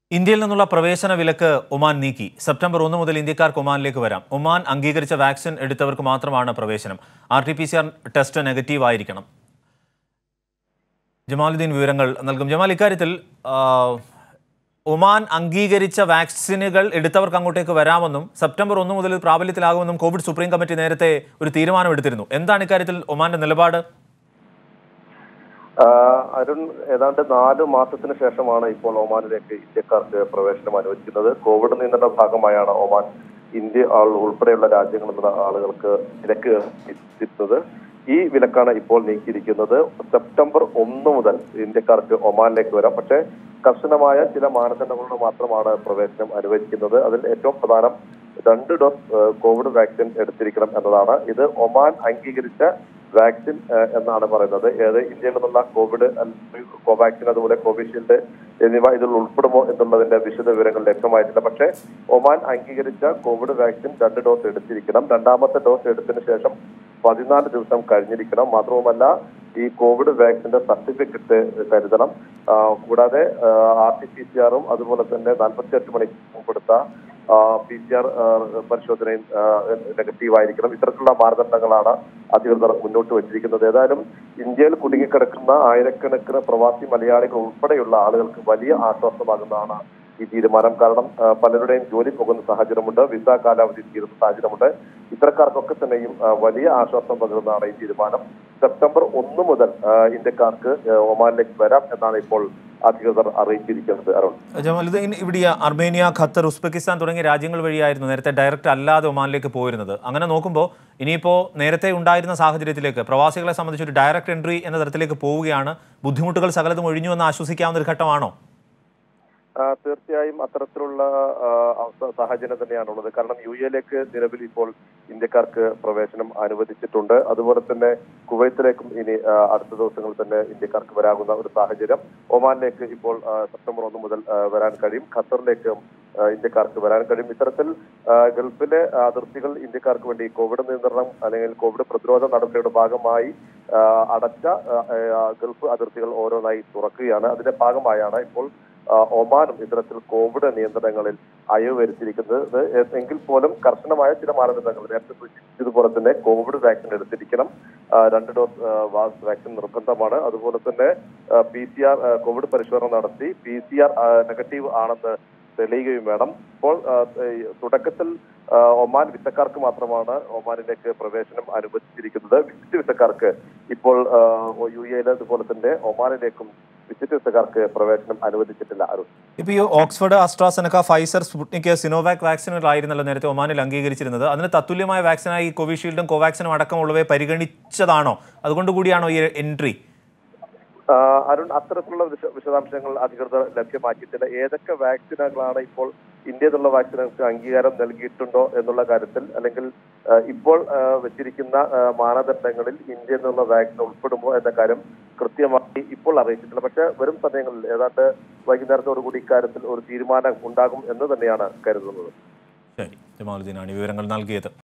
ഇന്ത്യയിൽ നിന്നുള്ള പ്രവേശന വിലക്ക് ഒമാൻ നീക്കി സെപ്റ്റംബർ ഒന്ന് മുതൽ ഇന്ത്യക്കാർക്ക് ഒമാനിലേക്ക് വരാം ഒമാൻ അംഗീകരിച്ച വാക്സിൻ എടുത്തവർക്ക് മാത്രമാണ് പ്രവേശനം R T P C R test negative ആയിരിക്കണം ജമാലുദ്ദീൻ വിവരങ്ങൾ നൽകും ജമാൽ ഇക്കാര്യത്തിൽ ആ, ഒമാൻ അംഗീകരിച്ച വാക്സിനുകൾ എടുത്തവർക്ക് അങ്ങോട്ടേക്ക് വരാമെന്നും സെപ്റ്റംബർ ഒന്ന് മുതൽ ഇത് പ്രാബല്യത്തിലാകുമെന്നും കോവിഡ് സുപ്രീം കമ്മിറ്റി നേരത്തെ ഒരു തീരുമാനമെടുത്തിരുന്നു എന്താണ് ഇക്കാര്യത്തിൽ ഒമാന്റെ നിലപാട് ആഹ് അരുൺ ഏതാണ്ട് നാല് മാസത്തിന് ശേഷമാണ് ഇപ്പോൾ ഒമാനിലേക്ക് ഇന്ത്യക്കാർക്ക് പ്രവേശനം അനുവദിക്കുന്നത് കോവിഡ് നിയന്ത്രണ ഭാഗമായാണ് ഒമാൻ ഇന്ത്യ ആൾ ഉൾപ്പെടെയുള്ള രാജ്യങ്ങളിൽ നിന്നുള്ള ആളുകൾക്ക് വിലക്ക് എത്തിയിരുന്നത് ഈ വിലക്കാണ് ഇപ്പോൾ നീക്കിയിരിക്കുന്നത് സെപ്റ്റംബർ ഒന്ന് മുതൽ ഇന്ത്യക്കാർക്ക് ഒമാനിലേക്ക് വരാം പക്ഷേ കർശനമായ ചില മാനദണ്ഡങ്ങളോട് മാത്രമാണ് പ്രവേശനം അനുവദിക്കുന്നത് അതിൽ ഏറ്റവും പ്രധാനം രണ്ട് ഡോസ് ഏഹ്, കോവിഡ് വാക്സിൻ എടുത്തിരിക്കണം എന്നതാണ് ഇത് ഒമാൻ അംഗീകരിച്ച വാക്സിൻ ഏഹ്, എന്നാണ് പറയുന്നത് ഏത് ഇന്ത്യയിൽ നിന്നുള്ള കോവിഡ് അല്ലെങ്കിൽ കോവാക്സിൻ അതുപോലെ കോവിഷീൽഡ് എന്നിവ ഇതിൽ ഉൾപ്പെടുമോ എന്നുള്ളതിന്റെ വിശദ വിവരങ്ങൾ ലഭ്യമായിട്ടില്ല പക്ഷേ ഒമാൻ അംഗീകരിച്ച കോവിഡ് വാക്സിൻ രണ്ട് ഡോസ് എടുത്തിരിക്കണം രണ്ടാമത്തെ ഡോസ് എടുത്തതിന് ശേഷം പതിനാല് ദിവസം കഴിഞ്ഞിരിക്കണം മാത്രവുമല്ല ഈ കോവിഡ് വാക്സിന്റെ സർട്ടിഫിക്കറ്റ് കരുതണം ആ, കൂടാതെ ആർ ടി പി സി ആറും അതുപോലെ തന്നെ നാൽപ്പത്തിയെട്ട് മണിക്കൂർ മുമ്പെടുത്ത പി സി ആർ പരിശോധനയും നെഗറ്റീവ് ആയിരിക്കണം ഇത്തരത്തിലുള്ള മാനദണ്ഡങ്ങളാണ് അധികൃതർ മുന്നോട്ട് വച്ചിരിക്കുന്നത് ഏതായാലും ഇന്ത്യയിൽ കുടുങ്ങിക്കിടക്കുന്ന ആയിരക്കണക്കിന് പ്രവാസി മലയാളികൾ ഉൾപ്പെടെയുള്ള ആളുകൾക്ക് വലിയ ആശ്വാസമാകുന്നതാണ് ഈ തീരുമാനം കാരണം ആ, പലരുടെയും ജോലി പോകുന്ന സാഹചര്യമുണ്ട് വിസ കാലാവധി തീരുന്ന സാഹചര്യമുണ്ട് ഇത്തരക്കാർക്കൊക്കെ തന്നെയും ആ, വലിയ ആശ്വാസം പകരുന്നതാണ് ഈ തീരുമാനം സെപ്റ്റംബർ ഒന്ന് മുതൽ ആ, ഇന്ത്യക്കാർക്ക് ആ, ഒമാനിലേക്ക് വരാം എന്നാണ് ഇപ്പോൾ അധികൃതർ അറിയിച്ചിരിക്കുന്നത് അരുൺ ജമാലുദ്ദീൻ ഇവിടെ ഈ അർമേനിയ ഖത്തർ ഉസ്ബെക്കിസ്ഥാൻ തുടങ്ങിയ രാജ്യങ്ങൾ വഴിയായിരുന്നു നേരത്തെ ഡയറക്റ്റ് അല്ലാതെ ഒമാനിലേക്ക് പോയിരുന്നത് അങ്ങനെ നോക്കുമ്പോൾ ഇനിയിപ്പോൾ നേരത്തെ ഉണ്ടായിരുന്ന സാഹചര്യത്തിലേക്ക് പ്രവാസികളെ സംബന്ധിച്ച് ഒരു ഡയറക്റ്റ് എൻട്രി എന്ന തരത്തിലേക്ക് പോവുകയാണ് ബുദ്ധിമുട്ടുകൾ സകലതും ഒഴിഞ്ഞു എന്ന് ആശ്വസിക്കാവുന്ന ഒരു ഘട്ടമാണോ ആ, തീർച്ചയായും അത്തരത്തിലുള്ള ആ, അവസ്ഥ സാഹചര്യം തന്നെയാണുള്ളത് കാരണം യു എയിലേക്ക് നിലവിൽ ഇപ്പോൾ ഇന്ത്യക്കാർക്ക് പ്രവേശനം അനുവദിച്ചിട്ടുണ്ട് അതുപോലെ തന്നെ കുവൈത്തിലേക്കും ഇനി ആ, അടുത്ത ദിവസങ്ങളിൽ തന്നെ ഇന്ത്യക്കാർക്ക് വരാകുന്ന ഒരു സാഹചര്യം ഒമാനിലേക്ക് ഇപ്പോൾ ആ, സെപ്റ്റംബർ ഒന്ന് മുതൽ ആ, വരാൻ കഴിയും ഖത്തറിലേക്കും ആ, ഇന്ത്യക്കാർക്ക് വരാൻ കഴിയും ഇത്തരത്തിൽ ആ, ഗൾഫിലെ അതിർത്തികൾ ഇന്ത്യക്കാർക്ക് വേണ്ടി കോവിഡ് നിയന്ത്രണം അല്ലെങ്കിൽ കോവിഡ് പ്രതിരോധ നടപടിയുടെ ഭാഗമായി ആ, അടച്ച ആ, ആ, ഗൾഫ് അതിർത്തികൾ ഓരോന്നായി തുറക്കുകയാണ് അതിന്റെ ഭാഗമായാണ് ഇപ്പോൾ ആ, ഒമാനും ഇത്തരത്തിൽ കോവിഡ് നിയന്ത്രണങ്ങളിൽ അയവ് വരുത്തിയിരിക്കുന്നത് എ- എങ്കിൽ പോലും കർശനമായ ചില മാനദണ്ഡങ്ങൾ നേരത്തെ സൂചിപ്പിച്ചതുപോലെ തന്നെ കോവിഡ് വാക്സിൻ എടുത്തിരിക്കണം ആ, രണ്ട് ഡോസ് ആ, വാ- വാക്സിൻ നിർബന്ധമാണ് അതുപോലെ തന്നെ പി സി ആർ കോവിഡ് പരിശോധന നടത്തി പി സി ആർ നെഗറ്റീവ് ആണെന്ന് തെളിയുകയും വേണം ഇപ്പോൾ ആ, ഈ തുടക്കത്തിൽ ആ, ഒമാൻ വിസക്കാർക്ക് മാത്രമാണ് ഒമാനിലേക്ക് പ്രവേശനം അനുവദിച്ചിരിക്കുന്നത് വിസിറ്റ് വിസക്കാർക്ക് ഇപ്പോൾ ആ, യു എയിൽ അതുപോലെ തന്നെ ഒമാനിലേക്കും വിസിറ്റ് വിസക്കാർക്ക് പ്രവേശനം അനുവദിച്ചിട്ടില്ല അരുൺ ഇപ്പോൾ ഈ Oxford AstraZeneca Pfizer Sputnik Sinovac വാക്സിനുകളായിരുന്നല്ലോ നേരത്തെ ഒമാനിൽ അംഗീകരിച്ചിരുന്നത് അതിന് തത്തുല്യമായ വാക്സിനായി കോവിഷീൽഡും കോവാക്സിനും അടക്കമുള്ളവയെ പരിഗണിച്ചതാണോ അതുകൊണ്ട് കൂടിയാണോ ഈ എൻട്രി ആ, അരുൺ അത്തരത്തിലുള്ള വിശ- വിശദാംശങ്ങൾ അധികൃതർ ലഭ്യമാക്കിയിട്ടില്ല ഏതൊക്കെ വാക്സിനുകളാണ് ഇപ്പോൾ ഇന്ത്യയിൽ നിന്നുള്ള വാക്സിനുകൾക്ക് അംഗീകാരം നൽകിയിട്ടുണ്ടോ എന്നുള്ള കാര്യത്തിൽ അല്ലെങ്കിൽ ആ, ഇപ്പോൾ ആ, വെച്ചിരിക്കുന്ന ആ, മാനദണ്ഡങ്ങളിൽ ഇന്ത്യയിൽ നിന്നുള്ള വാക്സിൻ ഉൾപ്പെടുമോ എന്ന കാര്യം കൃത്യമായി ഇപ്പോൾ അറിയിച്ചിട്ടില്ല പക്ഷേ വരും സമയങ്ങളിൽ ഏതാണ്ട് വൈകുന്നേരത്തോടുകൂടി ഇക്കാര്യത്തിൽ ഒരു തീരുമാനം ഉണ്ടാകും എന്ന് തന്നെയാണ് കരുതുന്നത് ശരി ജമാലുദ്ദീനാണ് ഈ വിവരങ്ങൾ നൽകിയത്